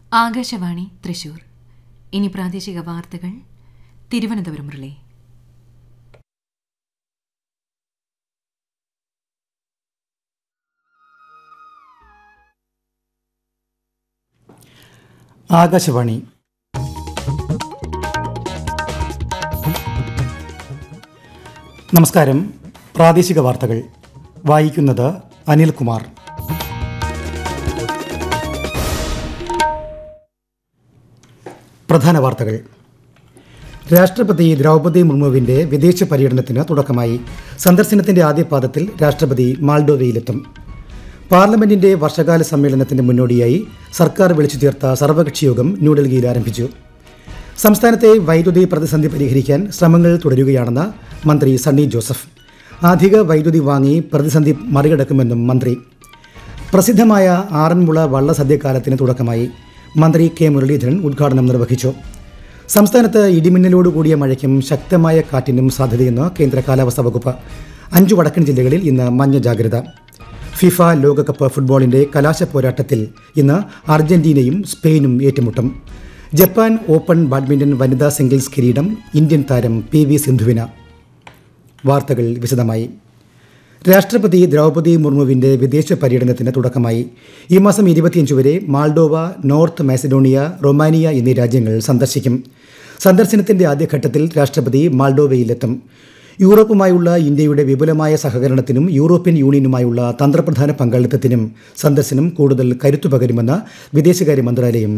ആകാശവാണി തൃശൂർ ഇനി പ്രാദേശിക വാർത്തകൾ തിരുവനന്തപുരം മുരളി ആകാശവാണി നമസ്കാരം പ്രാദേശിക വാർത്തകൾ വായിക്കുന്നത് അനിൽകുമാർ പ്രധാന വാർത്തകൾ രാഷ്ട്രപതി ദ്രൗപദി മുർമുവിന്റെ വിദേശ പര്യടനത്തിന് തുടക്കമായി സന്ദർശനത്തിന്റെ ആദ്യ പാദത്തിൽ രാഷ്ട്രപതി മാൾഡോവയിലെത്തും പാർലമെന്റിന്റെ വർഷകാല സമ്മേളനത്തിന് മുന്നോടിയായി സർക്കാർ വിളിച്ചു ചേർത്ത സർവകക്ഷി യോഗം ന്യൂഡൽഹിയിൽ ആരംഭിച്ചു സംസ്ഥാനത്തെ വൈദ്യുതി പ്രതിസന്ധി പരിഹരിക്കാൻ ശ്രമങ്ങൾ തുടരുകയാണെന്ന് മന്ത്രി സണ്ണി ജോസഫ് അധിക വൈദ്യുതി വാങ്ങി പ്രതിസന്ധി മറികടക്കുമെന്നും മന്ത്രി പ്രസിദ്ധമായ ആറന്മുള വള്ളസദ്യക്കാലത്തിന് തുടക്കമായി മന്ത്രി കെ മുരളീധരൻ ഉദ്ഘാടനം നിർവഹിച്ചു സംസ്ഥാനത്ത് ഇടിമിന്നലോട് കൂടിയ മഴയ്ക്കും ശക്തമായ കാറ്റിനും സാധ്യതയെന്ന് കേന്ദ്ര കാലാവസ്ഥാ വകുപ്പ് അഞ്ചു വടക്കൻ ജില്ലകളിൽ ഇന്ന് മഞ്ഞ ജാഗ്രത ഫിഫ ലോകകപ്പ് ഫുട്ബോളിന്റെ കലാശ പോരാട്ടത്തിൽ ഇന്ന് അർജന്റീനയും സ്പെയിനും ഏറ്റുമുട്ടും ജപ്പാൻ ഓപ്പൺ ബാഡ്മിന്റൺ വനിതാ സിംഗിൾസ് കിരീടം ഇന്ത്യൻ താരം പി വി സിന്ധുവിന് വാർത്തകൾ വിശദമായി രാഷ്ട്രപതി ദ്രൗപദി മുർമുവിന്റെ വിദേശ പര്യടനത്തിന് തുടക്കമായി ഈ മാസം ഇരുപത്തിയഞ്ച് വരെ മാൾഡോവ നോർത്ത് മാസിഡോണിയ റൊമാനിയ എന്നീ രാജ്യങ്ങൾ സന്ദർശിക്കും സന്ദർശനത്തിന്റെ ആദ്യഘട്ടത്തിൽ രാഷ്ട്രപതി മാൾഡോവയിലെത്തും യൂറോപ്പുമായുള്ള ഇന്ത്യയുടെ വിപുലമായ സഹകരണത്തിനും യൂറോപ്യൻ യൂണിയനുമായുള്ള തന്ത്രപ്രധാന പങ്കാളിത്തത്തിനും സന്ദർശനം കൂടുതൽ കരുത്തു പകരുമെന്ന് വിദേശകാര്യ മന്ത്രാലയം